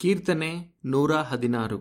ಕೀರ್ತನೆ ನೂರ ಹದಿನಾರು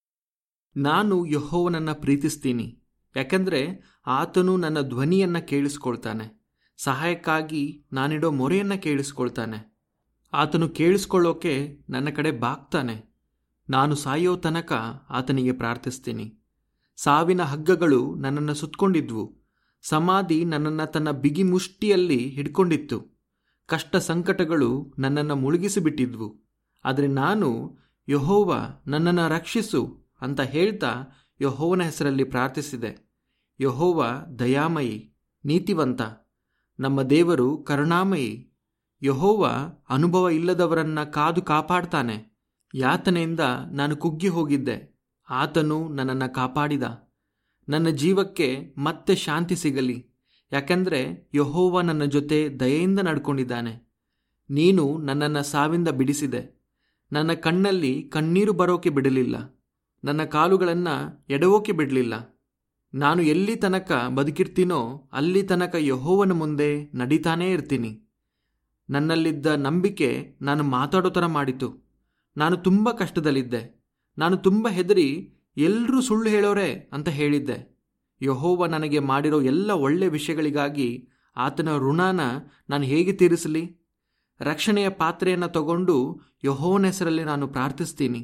ನಾನು ಯಹೋವನನ್ನ ಪ್ರೀತಿಸ್ತೀನಿ ಯಾಕಂದ್ರೆ ಆತನು ನನ್ನ ಧ್ವನಿಯನ್ನ ಕೇಳಿಸ್ಕೊಳ್ತಾನೆ ಸಹಾಯಕ್ಕಾಗಿ ನಾನಿಡೋ ಮೊರೆಯನ್ನ ಕೇಳಿಸ್ಕೊಳ್ತಾನೆ ಆತನು ಕೇಳಿಸ್ಕೊಳ್ಳೋಕೆ ನನ್ನ ಕಡೆ ಬಾಗ್ತಾನೆ ನಾನು ಸಾಯೋ ತನಕ ಆತನಿಗೆ ಪ್ರಾರ್ಥಿಸ್ತೀನಿ ಸಾವಿನ ಹಗ್ಗಗಳು ನನ್ನನ್ನು ಸುತ್ತಕೊಂಡಿದ್ವು ಸಮಾಧಿ ನನ್ನನ್ನು ತನ್ನ ಬಿಗಿ ಮುಷ್ಟಿಯಲ್ಲಿ ಹಿಡ್ಕೊಂಡಿತ್ತು ಕಷ್ಟ ಸಂಕಟಗಳು ನನ್ನನ್ನು ಮುಳುಗಿಸಿಬಿಟ್ಟಿದ್ವು ಆದರೆ ನಾನು ಯಹೋವ ನನ್ನನ್ನು ರಕ್ಷಿಸು ಅಂತ ಹೇಳ್ತಾ ಯಹೋವನ ಹೆಸರಲ್ಲಿ ಪ್ರಾರ್ಥಿಸಿದೆ ಯಹೋವ ದಯಾಮಯಿ ನೀತಿವಂತ ನಮ್ಮ ದೇವರು ಕರುಣಾಮಯಿ ಯಹೋವ ಅನುಭವ ಇಲ್ಲದವರನ್ನ ಕಾದು ಕಾಪಾಡ್ತಾನೆ ಯಾತನೆಯಿಂದ ನಾನು ಕುಗ್ಗಿ ಹೋಗಿದ್ದೆ ಆತನು ನನ್ನನ್ನು ಕಾಪಾಡಿದ ನನ್ನ ಜೀವಕ್ಕೆ ಮತ್ತೆ ಶಾಂತಿ ಸಿಗಲಿ ಯಾಕಂದ್ರೆ ಯಹೋವ ನನ್ನ ಜೊತೆ ದಯೆಯಿಂದ ನಡ್ಕೊಂಡಿದ್ದಾನೆ ನೀನು ನನ್ನನ್ನು ಸಾವಿಂದ ಬಿಡಿಸಿದೆ ನನ್ನ ಕಣ್ಣಲ್ಲಿ ಕಣ್ಣೀರು ಬರೋಕೆ ಬಿಡಲಿಲ್ಲ ನನ್ನ ಕಾಲುಗಳನ್ನು ಎಡವೋಕೆ ಬಿಡಲಿಲ್ಲ ನಾನು ಎಲ್ಲಿ ತನಕ ಬದುಕಿರ್ತೀನೋ ಅಲ್ಲಿ ತನಕ ಯಹೋವನ ಮುಂದೆ ನಡೀತಾನೇ ಇರ್ತೀನಿ ನನ್ನಲ್ಲಿದ್ದ ನಂಬಿಕೆ ನಾನು ಮಾತಾಡೋ ಥರ ಮಾಡಿತು ನಾನು ತುಂಬ ಕಷ್ಟದಲ್ಲಿದ್ದೆ ನಾನು ತುಂಬ ಹೆದರಿ ಎಲ್ಲರೂ ಸುಳ್ಳು ಹೇಳೋರೆ ಅಂತ ಹೇಳಿದ್ದೆ ಯಹೋವ ನನಗೆ ಮಾಡಿರೋ ಎಲ್ಲ ಒಳ್ಳೆ ವಿಷಯಗಳಿಗಾಗಿ ಆತನ ಋಣಾನ ನಾನು ಹೇಗೆ ತೀರಿಸಲಿ ರಕ್ಷಣೆಯ ಪಾತ್ರೆಯನ್ನು ತಗೊಂಡು ಯಹೋವನ ಹೆಸರಲ್ಲಿ ನಾನು ಪ್ರಾರ್ಥಿಸ್ತೀನಿ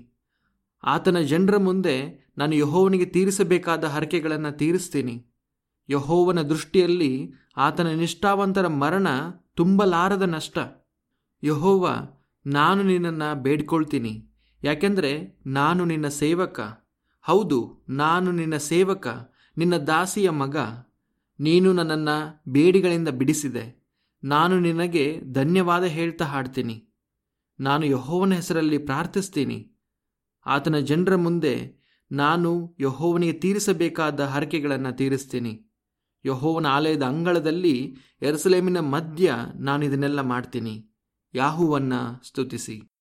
ಆತನ ಜನರ ಮುಂದೆ ನಾನು ಯಹೋವನಿಗೆ ತೀರಿಸಬೇಕಾದ ಹರಕೆಗಳನ್ನು ತೀರಿಸ್ತೀನಿ ಯಹೋವನ ದೃಷ್ಟಿಯಲ್ಲಿ ಆತನ ನಿಷ್ಠಾವಂತರ ಮರಣ ತುಂಬಲಾರದ ನಷ್ಟ ಯಹೋವ ನಾನು ನಿನ್ನನ್ನು ಬೇಡ್ಕೊಳ್ತೀನಿ ಯಾಕೆಂದರೆ ನಾನು ನಿನ್ನ ಸೇವಕ ಹೌದು ನಾನು ನಿನ್ನ ಸೇವಕ ನಿನ್ನ ದಾಸಿಯ ಮಗ ನೀನು ನನ್ನನ್ನು ಬೇಡಿಗಳಿಂದ ಬಿಡಿಸಿದೆ ನಾನು ನಿನಗೆ ಧನ್ಯವಾದ ಹೇಳ್ತಾ ಹಾಡ್ತೀನಿ ನಾನು ಯಹೋವನ ಹೆಸರಲ್ಲಿ ಪ್ರಾರ್ಥಿಸ್ತೀನಿ ಆತನ ಜನರ ಮುಂದೆ ನಾನು ಯಹೋವನಿಗೆ ತೀರಿಸಬೇಕಾದ ಹರಕೆಗಳನ್ನು ತೀರಿಸ್ತೀನಿ ಯಹೋವನ ಆಲಯದ ಅಂಗಳದಲ್ಲಿ ಎರಸಲೇಮಿನ ಮಧ್ಯ ನಾನು ಇದನ್ನೆಲ್ಲ ಮಾಡ್ತೀನಿ ಯಾಹುವನ್ನ ಸ್ತುತಿಸಿ